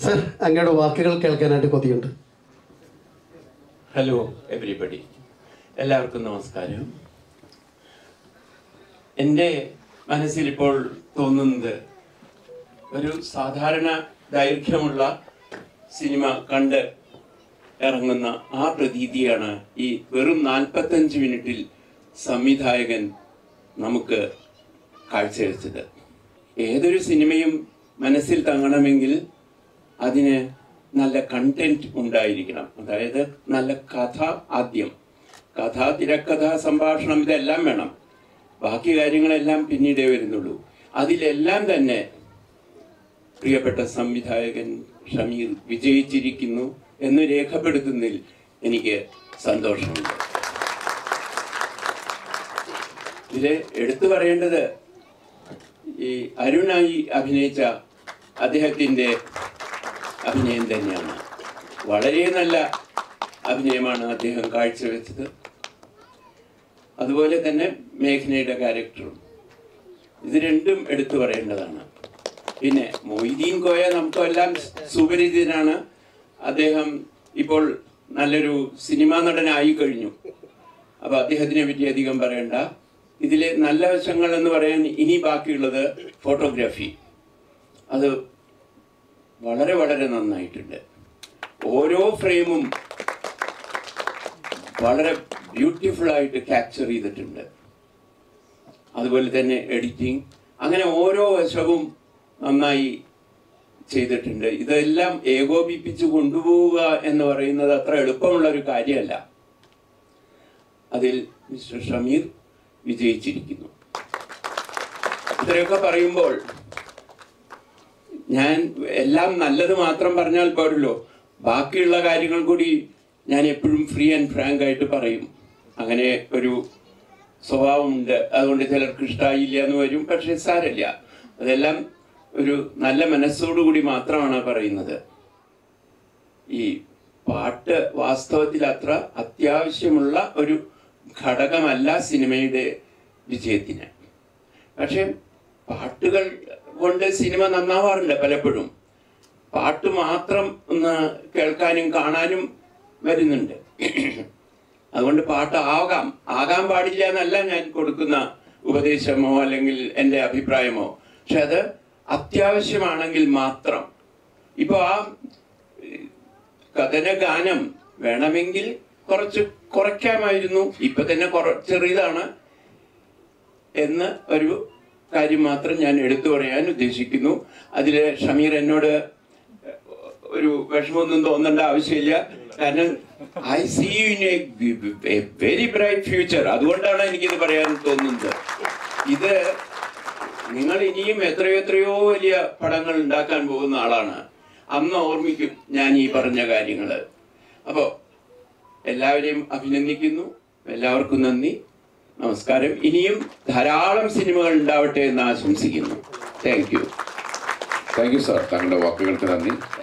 sir അങ്ങയുടെ വാക്കുകൾ കേൾക്കാനായിട്ട് കൊതിയുണ്ട് ഹലോ എവരിബഡി എല്ലാവർക്കും നമസ്കാരം എൻ്റെ മനസ്സിൽ ഇപ്പോൾ തോന്നുന്നത് ഒരു സാധാരണ ദൈർഘ്യമുള്ള സിനിമ കണ്ട് ഇറങ്ങുന്ന ആ പ്രതീതിയാണ് ഈ വെറും നാൽപ്പത്തഞ്ച് മിനിറ്റിൽ സംവിധായകൻ നമുക്ക് കാഴ്ചവെച്ചത് ഏതൊരു സിനിമയും മനസ്സിൽ തങ്ങണമെങ്കിൽ അതിന് നല്ല കണ്ടന്റ് ഉണ്ടായിരിക്കണം അതായത് നല്ല കഥ ആദ്യം കഥ തിരക്കഥ സംഭാഷണം ഇതെല്ലാം വേണം ബാക്കി കാര്യങ്ങളെല്ലാം പിന്നീടേ വരുന്നുള്ളൂ അതിലെല്ലാം തന്നെ പ്രിയപ്പെട്ട സംവിധായകൻ ഷമീർ വിജയിച്ചിരിക്കുന്നു എന്ന് രേഖപ്പെടുത്തുന്നതിൽ എനിക്ക് സന്തോഷമുണ്ട് ഇതില് എടുത്തു പറയേണ്ടത് ഈ അരുണായി അഭിനയിച്ച അദ്ദേഹത്തിന്റെ അഭിനയം തന്നെയാണ് വളരെ നല്ല അഭിനയമാണ് അദ്ദേഹം കാഴ്ചവെച്ചത് അതുപോലെ തന്നെ മേഘനയുടെ ക്യാരക്ടറും ഇത് രണ്ടും എടുത്തു പറയേണ്ടതാണ് പിന്നെ മൊയ്തീൻ കോയ നമുക്കെല്ലാം സുപരിചിതനാണ് അദ്ദേഹം ഇപ്പോൾ നല്ലൊരു സിനിമാ നടനായി കഴിഞ്ഞു അപ്പൊ അദ്ദേഹത്തിനെ പറ്റി അധികം പറയണ്ട ഇതിലെ നല്ല വശങ്ങൾ എന്ന് പറയാൻ ഇനി ബാക്കിയുള്ളത് ഫോട്ടോഗ്രാഫി അത് വളരെ വളരെ നന്നായിട്ടുണ്ട് ഓരോ ഫ്രെയിമും വളരെ ബ്യൂട്ടിഫുൾ ആയിട്ട് ക്യാപ്ചർ ചെയ്തിട്ടുണ്ട് അതുപോലെ തന്നെ എഡിറ്റിംഗ് അങ്ങനെ ഓരോ വശവും നന്നായി ചെയ്തിട്ടുണ്ട് ഇതെല്ലാം ഏകോപിപ്പിച്ച് കൊണ്ടുപോവുക എന്ന് പറയുന്നത് അത്ര എളുപ്പമുള്ള ഒരു കാര്യമല്ല അതിൽ മിസ്റ്റർ ഷമീർ വിജയിച്ചിരിക്കുന്നു ഇത്രയൊക്കെ പറയുമ്പോൾ ഞാൻ എല്ലാം നല്ലത് മാത്രം പറഞ്ഞാൽ പോരല്ലോ ബാക്കിയുള്ള കാര്യങ്ങൾ കൂടി ഞാൻ എപ്പോഴും ഫ്രീ ആൻഡ് ഫ്രാങ്ക് ആയിട്ട് പറയും അങ്ങനെ ഒരു സ്വഭാവമുണ്ട് അതുകൊണ്ട് ചിലർക്ക് ഇഷ്ടമായില്ല എന്ന് വരും പക്ഷെ സാരമില്ല അതെല്ലാം ഒരു നല്ല മനസ്സോടുകൂടി മാത്രമാണ് പറയുന്നത് ഈ പാട്ട് വാസ്തവത്തിൽ അത്ര അത്യാവശ്യമുള്ള ഒരു ഘടകമല്ല സിനിമയുടെ വിജയത്തിന് പക്ഷെ പാട്ടുകൾ കൊണ്ട് സിനിമ നന്നാവാറുണ്ട് പലപ്പോഴും പാട്ട് മാത്രം ഒന്ന് കേൾക്കാനും കാണാനും വരുന്നുണ്ട് അതുകൊണ്ട് പാട്ട് ആകാം ആകാൻ പാടില്ല എന്നല്ല ഞാൻ കൊടുക്കുന്ന ഉപദേശമോ അല്ലെങ്കിൽ എൻ്റെ അഭിപ്രായമോ പക്ഷെ അത് അത്യാവശ്യമാണെങ്കിൽ മാത്രം ഇപ്പൊ ആ കഥന ഗാനം വേണമെങ്കിൽ കുറച്ച് കുറയ്ക്കാമായിരുന്നു ഇപ്പൊ തന്നെ കുറ ചെറിയതാണ് എന്ന് ഒരു കാര്യം മാത്രം ഞാൻ എടുത്തു പറയാൻ ഉദ്ദേശിക്കുന്നു അതിൽ ഷമീർ എന്നോട് ഒരു വിഷമമൊന്നും തോന്നേണ്ട ആവശ്യമില്ല കാരണം I see you in a very bright future അതുകൊണ്ടാണ് എനിക്കിത് പറയാൻ തോന്നുന്നത് ഇത് നിങ്ങൾ ഇനിയും എത്രയോ എത്രയോ വലിയ പടങ്ങൾ ഉണ്ടാക്കാൻ പോകുന്ന ആളാണ് അന്ന് ഓർമ്മിക്കും ഞാൻ ഈ പറഞ്ഞ കാര്യങ്ങള് അപ്പോ എല്ലാവരെയും അഭിനന്ദിക്കുന്നു എല്ലാവർക്കും നന്ദി നമസ്കാരം ഇനിയും ധാരാളം സിനിമകൾ ഉണ്ടാവട്ടെ എന്ന് ആശംസിക്കുന്നു thank you thank you sir താങ്കളുടെ വാക്കുകൾക്ക് നന്ദി